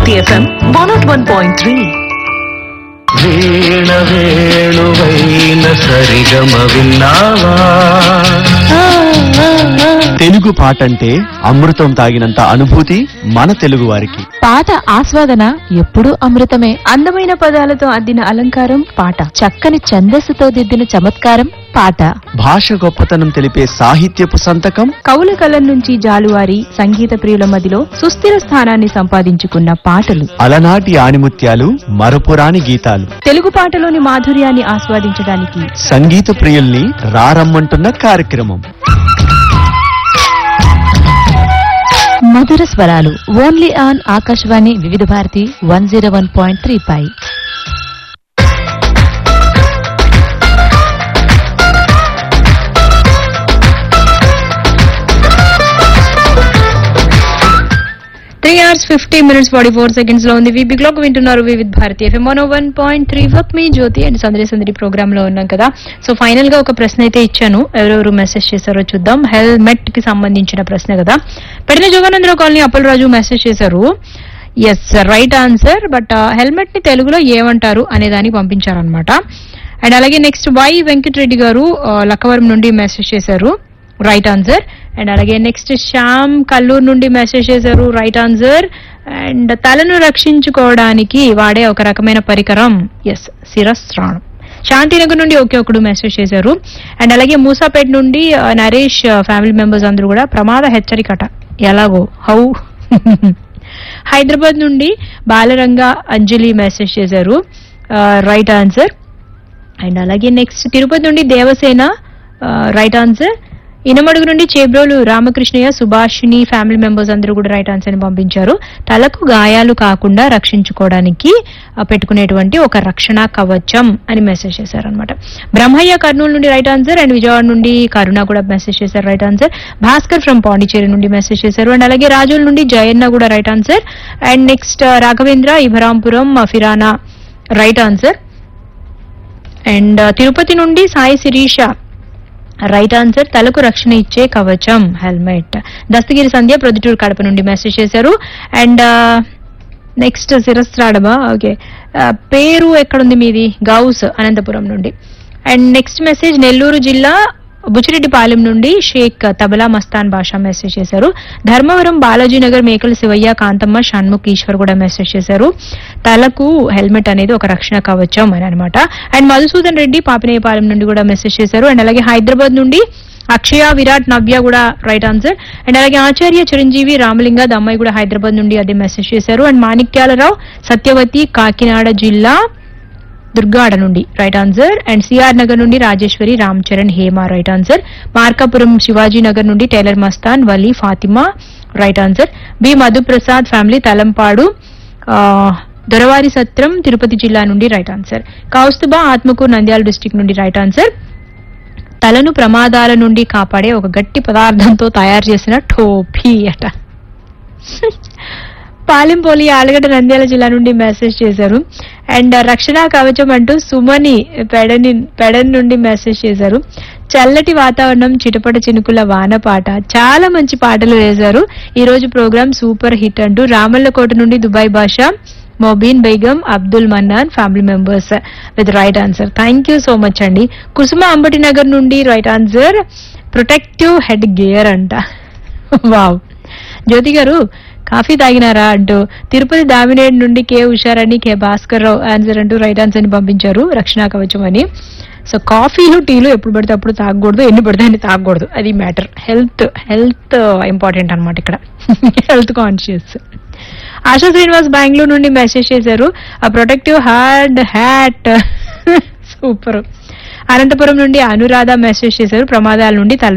Bharati FM one naught one point three వీణ వేణువైన సరిగమ విన్నావా తెలుగు పాట అంటే అమృతం తాగినంత అనుభూతి మన తెలుగు వారికి పాట ఆస్వాదన ఎప్పుడూ అమృతమే అందమైన పదాలతో అద్దిన అలంకారం పాట చక్కని ఛందస్సుతో దిద్దిన చమత్కారం పాట భాష గొప్పతనం తెలిపే సాహిత్యపు సంతకం కవుల కలం నుంచి జాలువారి సంగీత ప్రియుల మదిలో సుస్థిర స్థానాన్ని సంపాదించుకున్న పాటలు అలనాటి ఆణిముత్యాలు మరపురాని గీతాలు తెలుగు పాటలోని మాధుర్యాన్ని ఆస్వాదించడానికి సంగీత ప్రియుల్ని రారమ్మంటున్న కార్యక్రమం మధుర స్వరాలు only on Akashvani Vividh Bharati one zero one point three పై three hours fifty minutes forty four seconds లో ఉంది వీబీ క్లాక్ వింటున్నారు Vividh Bharati FM one one point three వర్క్ మీ జ్యోతి అండ్ సందడి సందడి ప్రోగ్రామ్ లో ఉన్నాం కదా సో ఫైనల్ గా ఒక ప్రశ్న అయితే ఇచ్చాను ఎవరెవరు మెసేజ్ చేశారో చూద్దాం హెల్మెట్ కి సంబంధించిన ప్రశ్న కదా పెట్టిన జోగానందరావు కాలనీ అప్పలరాజు మెసేజ్ చేశారు yes right answer but helmet ని తెలుగులో ఏమంటారు అనే దానికి పంపించారనమాట అండ్ అలాగే నెక్స్ట్ వై వెంకటరెడ్డి గారు ఆ, లక్కవరం నుండి మెసేజ్ చేశారు రైట్ ఆన్సర్ అండ్ అలాగే నెక్స్ట్ శ్యామ్ కల్లూరు నుండి మెసేజ్ చేశారు రైట్ ఆన్సర్ అండ్ తలను రక్షించుకోవడానికి వాడే ఒక రకమైన పరికరం ఎస్ శిరస్త్రాణం శాంతినగర్ నుండి ఒకే ఒకడు మెసేజ్ చేశారు అండ్ అలాగే మూసాపేట నుండి ఆ, నరేష్ ఫ్యామిలీ మెంబర్స్ అందరూ కూడా ప్రమాద హెచ్చరికట ఎలాగో హౌ హైదరాబాద్ నుండి బాలరంగ అంజలి మెసేజ్ చేశారు రైట్ ఆన్సర్ అండ్ అలాగే నెక్స్ట్ తిరుపతి నుండి దేవసేన రైట్ ఆన్సర్ ఇనమడుగు నుండి చేబ్రోలు రామకృష్ణయ్య సుభాషిణి ఫ్యామిలీ మెంబర్స్ అందరూ కూడా రైట్ ఆన్సర్ ని పంపించారు తలకు గాయాలు కాకుండా రక్షించుకోవడానికి ఆ, పెట్టుకునేటువంటి ఒక రక్షణ కవచం అని మెసేజ్ చేశారు అనమాట బ్రహ్మయ్య కర్నూలు నుండి రైట్ ఆన్సర్ అండ్ విజయవాడ నుండి కరుణ కూడా మెసేజ్ చేశారు right answer Bhaskar from Pondicherry నుండి మెసేజ్ చేశారు అండ్ అలాగే రాజుల నుండి జయన్న కూడా right answer and next Raghavendra Ibrahimpuram ఫిరానా రైట్ ఆన్సర్ అండ్ తిరుపతి నుండి సాయి శిరీష రైట్ ఆన్సర్ తలకు రక్షణ ఇచ్చే కవచం హెల్మెట్ దస్తగిరి సంధ్య ప్రొద్దుటూరు కడప నుండి మెసేజ్ చేశారు అండ్ నెక్స్ట్ శిరస్త్రాడమా ఓకే పేరు ఎక్కడుంది మీది గౌస్ అనంతపురం నుండి అండ్ నెక్స్ట్ మెసేజ్ నెల్లూరు జిల్లా బుచ్చిరెడ్డిపాలెం నుండి షేక్ తబలా మస్తాన్ భాష మెసేజ్ చేశారు ధర్మవరం బాలాజీ నగర్ మేకల శివయ్య కాంతమ్మ షణ్ముఖ్ ఈశ్వర్ కూడా మెసేజ్ చేశారు తలకు హెల్మెట్ అనేది ఒక రక్షణ కవచం అని అనమాట అండ్ మధుసూదన్ రెడ్డి పాపినేయపాలెం నుండి కూడా మెసేజ్ చేశారు అండ్ అలాగే హైదరాబాద్ నుండి అక్షయ విరాట్ నవ్య కూడా రైట్ ఆన్సర్ అండ్ అలాగే ఆచార్య చిరంజీవి రామలింగ దమ్మాయి కూడా హైదరాబాద్ నుండి అదే మెసేజ్ చేశారు అండ్ మాణిక్యాలరావు సత్యవతి కాకినాడ జిల్లా దుర్గాడ నుండి right answer and CR Nagar నుండి రాజేశ్వరి రామ్ చరణ్ హేమ రైట్ ఆన్సర్ మార్కాపురం శివాజీ నగర్ నుండి tailor Mastan Vali Fatima right answer B Madhuprasad family Talampadu ఆ, దొరవారి సత్రం తిరుపతి జిల్లా నుండి right answer Kaustubha Atmakur Nandyal district నుండి రైట్ ఆన్సర్ తలను ప్రమాదాల నుండి కాపాడే ఒక గట్టి పదార్థంతో తయారు చేసిన టోపీ అట పాలెంపోలి ఆలగడ్డ నంద్యాల జిల్లా నుండి మెసేజ్ చేశారు అండ్ రక్షణ కవచం అంటూ సుమని పెడని పెడన్ నుండి మెసేజ్ చేశారు చల్లటి వాతావరణం చిటపట చినుకుల వానపాట చాలా మంచి పాటలు వేశారు ఈ రోజు ప్రోగ్రామ్ సూపర్ హిట్ అంటూ రామల్లకోట నుండి Dubai Basha Mobeen Begum Abdul Mannan family members with right answer thank you so much అండి కుసుమ అంబటి నగర్ నుండి right answer protective head gear అంట వావ్ జ్యోతి గారు కాఫీ తాగినారా అంటూ తిరుపతి దామినేడు నుండి K Usharani K Bhaskar Rao answer అంటూ రైట్ ఆన్సర్ ని పంపించారు రక్షణ కవచం అని సో కాఫీలు టీలు ఎప్పుడు పడితే అప్పుడు తాగకూడదు ఎన్ని పడితే అన్ని తాగకూడదు అది మ్యాటర్ హెల్త్ హెల్త్ ఇంపార్టెంట్ అన్నమాట ఇక్కడ హెల్త్ కాన్షియస్ ఆశా శ్రీనివాస్ బెంగళూరు నుండి మెసేజ్ చేశారు ఆ protective hard hat super Anantapur Anuradha అనురాధ మెసేజ్ చేశారు ప్రమాదాల నుండి తల